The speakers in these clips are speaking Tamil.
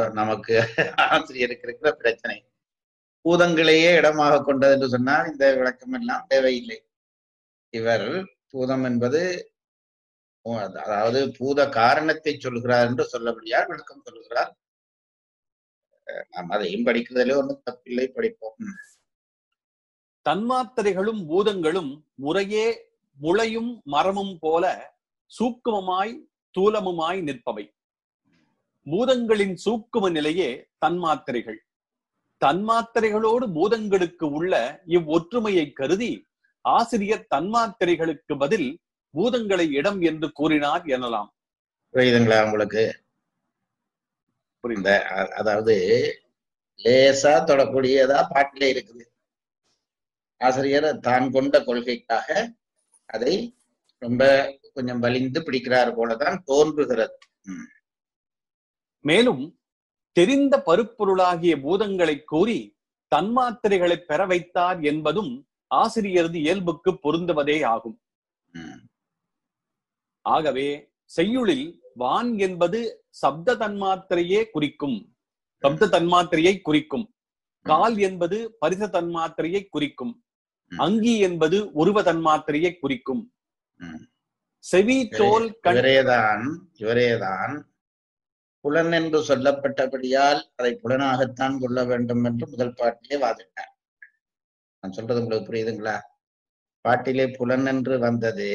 நமக்கு ஆசிரியருக்கு இருக்கிற பிரச்சனை பூதங்களையே இடமாக கொண்டது என்று சொன்னால் இந்த விளக்கம் எல்லாம் தேவையில்லை இவர் பூதம் என்பது ஓ, அது- அதாவது பூத காரணத்தை சொல்கிறார் என்று சொல்லபடியால் விளக்கம் சொல்கிறார் அஹ் நாம் அதையும் படிக்கிறதிலே ஒன்றும் தப்பில்லை படிப்போம் ம். தன்மாத்திரைகளும் பூதங்களும் முறையே முளையும் மரமும் போல சூக்குமமாய் தூலமுமாய் நிற்பவை பூதங்களின் சூக்கும நிலையே தன்மாத்திரைகள் தன்மாத்திரைகளோடு பூதங்களுக்கு உள்ள இவ்வொற்றுமையை கருதி ஆசிரியர் தன்மாத்திரைகளுக்கு பதில் பூதங்களை இடம் என்று கூறினார் எனலாம் புரியுதுங்களா உங்களுக்கு புரியுது. இந்த அ- அதாவது லேசா தொடக்கூடியதா பாட்டிலே இருக்குது ஆசிரியர் தான் கொண்ட கொள்கைக்காக அதை ரொம்ப கொஞ்சம் வலிந்து பிடிக்கிறார் போலதான் தோன்றுகிறது மேலும் தெரிந்த பருப்பொருளாகிய பூதங்களை கூறி தன்மாத்திரைகளை பெற வைத்தார் என்பதும் ஆசிரியரது இயல்புக்கு பொருந்துவதே ஆகும் ம். ஆகவே செய்யுளில் வான் என்பது சப்த தன்மாத்திரையே குறிக்கும் சப்த தன்மாத்திரையை குறிக்கும் கால் என்பது பரிச தன்மாத்திரையை குறிக்கும் ம். அங்கி என்பது உருவ தன்மாத்திரையை குறிக்கும் ம். செவி தோல் கண் இவரேதான் இவரேதான் புலன் என்று சொல்லப்பட்டபடியால் அதை புலனாகத்தான் கொள்ள வேண்டும் என்று முதல் பாட்டிலே வாதிட்டார் நான் சொல்றது உங்களுக்கு புரியுதுங்களா பாட்டிலே புலன் என்று வந்தது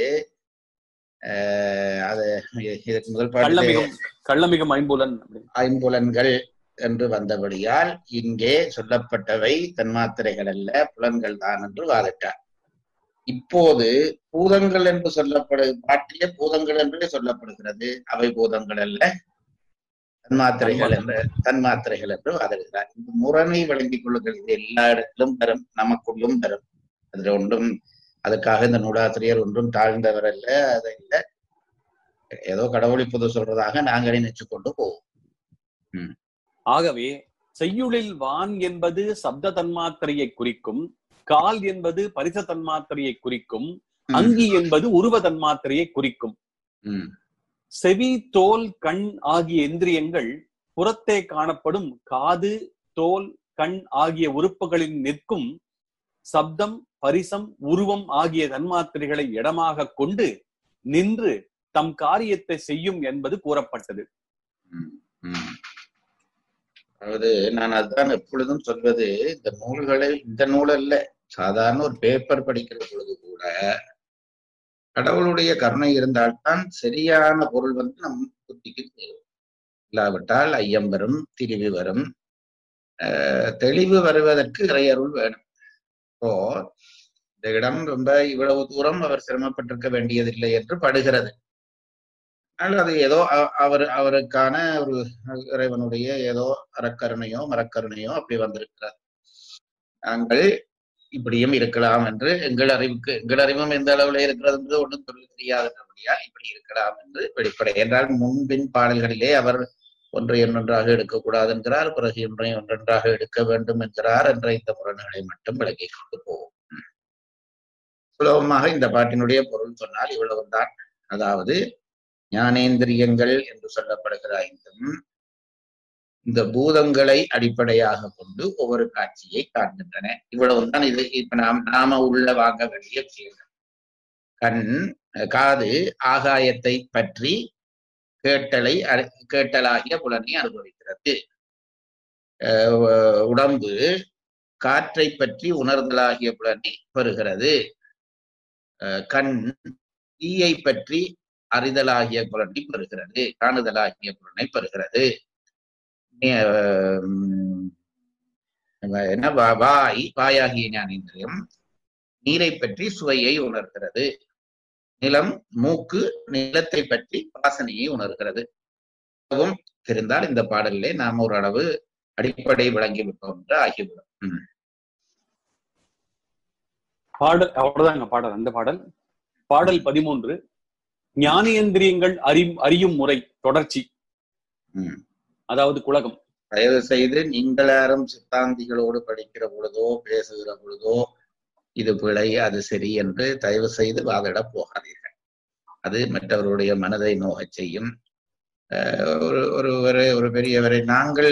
அஹ், அது இதுக்கு முதல் பாட்டிலே கள்ளமிகம் கள்ளமிகம் ஐம்புலன் அப்படின்னு. ஐம்புலன்கள் என்று வந்தபடியால் இங்கே சொல்லப்பட்டவை தன்மாத்திரைகள் அல்ல புலன்கள் தான் என்று வாதிட்டார் இப்போது பூதங்கள் என்று சொல்லப்படு பாட்டிலே பூதங்கள் என்று சொல்லப்படுகிறது அவை பூதங்கள் அல்ல தன்மாத்திரைகள் என்று தன்மாத்திரைகள் என்று வாதிடுகிறார் இந்த முரணை விளங்கிக் கொள்ளுங்கள் இது எல்லா இடத்திலும் வரும் நமக்குள்ளும் வரும் அதுல ஒன்றும் அதுக்காக இந்த நூலாசிரியர் ஒன்றும் தாழ்ந்தவர் அல்ல அது இல்ல ஏதோ கடவுளை புது சொல்றதாக நாங்கள் நினைச்சு கொண்டு போவோம் ஆகவே செய்யுளில் வான் என்பது சப்த தன்மாத்திரையை குறிக்கும் கால் என்பது பரிச தன்மாத்திரையை குறிக்கும் ம். அங்கி என்பது உருவ தன்மாத்திரையை குறிக்கும் ம் செவி தோல் கண் ஆகிய இந்திரியங்கள் புறத்தே காணப்படும் காது தோல் கண் ஆகிய உறுப்புகளில் நிற்கும் சப்தம் பரிசம் உருவம் ஆகிய தன்மாத்திரைகளை இடமாக கொண்டு நின்று தம் காரியத்தை செய்யும் என்பது கூறப்பட்டது ம், ம். அதாவது நான் அதுதான் எப்பொழுதும் சொல்வது இந்த நூல்களை இந்த நூல் அல்ல சாதாரண ஒரு பேப்பர் படிக்கிற பொழுது கூட கடவுளுடைய கருணை இருந்தால்தான் சரியான பொருள் வந்து நம் புத்திக்கு சேரும் இல்லாவிட்டால் ஐயம் வரும் திரிவு வரும் ஆஹ் தெளிவு வருவதற்கு இறையருள் வேணும் இப்போ இந்த இடம் ரொம்ப இவ்வளவு தூரம் அவர் சிரமப்பட்டிருக்க வேண்டியதில்லை என்று படுகிறது ஆனால் அது ஏதோ அ- அவர் அவருக்கான ஒரு இறைவனுடைய ஏதோ அறக்கருணையோ மரக்கருணையோ அப்படி வந்திருக்கிறார் நாங்கள் இப்படியும் இருக்கலாம் என்று எங்கள் அறிவுக்கு எங்கள் அறிவும் எந்த அளவுல இருக்கிறது என்று ஒன்றும் சொல்ல தெரியாதபடியா இப்படி இருக்கலாம் என்று வெளிப்படை என்றால் முன்பின் பாடல்களிலே அவர் ஒன்றை ஒன்றொன்றாக எடுக்கக்கூடாது என்கிறார் பிறகு ஒன்றை ஒன்றொன்றாக எடுக்க வேண்டும் என்கிறார் என்ற இந்த முரண்களை மட்டும் விளக்கிக் கொண்டு போவோம் சுலபமாக இந்த பாட்டினுடைய பொருள் சொன்னால் இவ்வளவுதான் அதாவது ஞானேந்திரியங்கள் என்று சொல்லப்படுகிற ஐந்தும் இந்த பூதங்களை அடிப்படையாக கொண்டு ஒவ்வொரு காட்சியை காட்டுகின்றன இவ்வளவுதான் இது இப்ப நாம் நாம உள்ள வாங்க வேண்டிய விஷயங்கள் கண் காது ஆகாயத்தை பற்றி கேட்டலை அ- கேட்டலாகிய புலனை அனுபவிக்கிறது அஹ் உடம்பு காற்றை பற்றி உணர்தலாகிய புலனை பெறுகிறது அஹ் கண் தீயை பற்றி அறிதலாகிய புலனை பெறுகிறது காணுதலாகிய புலனை பெறுகிறது உம், என்ன வா- வாய் வாயாகிய ஞானேந்திரியம் நீரை பற்றி சுவையை உணர்கிறது நிலம் மூக்கு நிலத்தை பற்றி வாசனையை உணர்கிறது மிகவும் தெரிந்தால் இந்த பாடலிலே நாம் ஒரு அளவு அடிப்படை விளங்கி விட்டோம் என்று ஆகிவிடும் ம். பாடல் அவ்வளவுதாங்க பாடல் அந்த பாடல் பாடல் பதிமூன்று ஞானேந்திரியங்கள் அறி அறியும் முறை தொடர்ச்சி ம். அதாவது குலகம் தயவு செய்து நீங்கள் யாரும் சித்தாந்திகளோடு படிக்கிற பொழுதோ பேசுகிற பொழுதோ இது பிழை அது சரி என்று தயவு செய்து வாதிட போகாதீர்கள் அது மற்றவருடைய மனதை நோகச் செய்யும் அஹ் ஒரு ஒருவரை ஒரு பெரியவரை நாங்கள்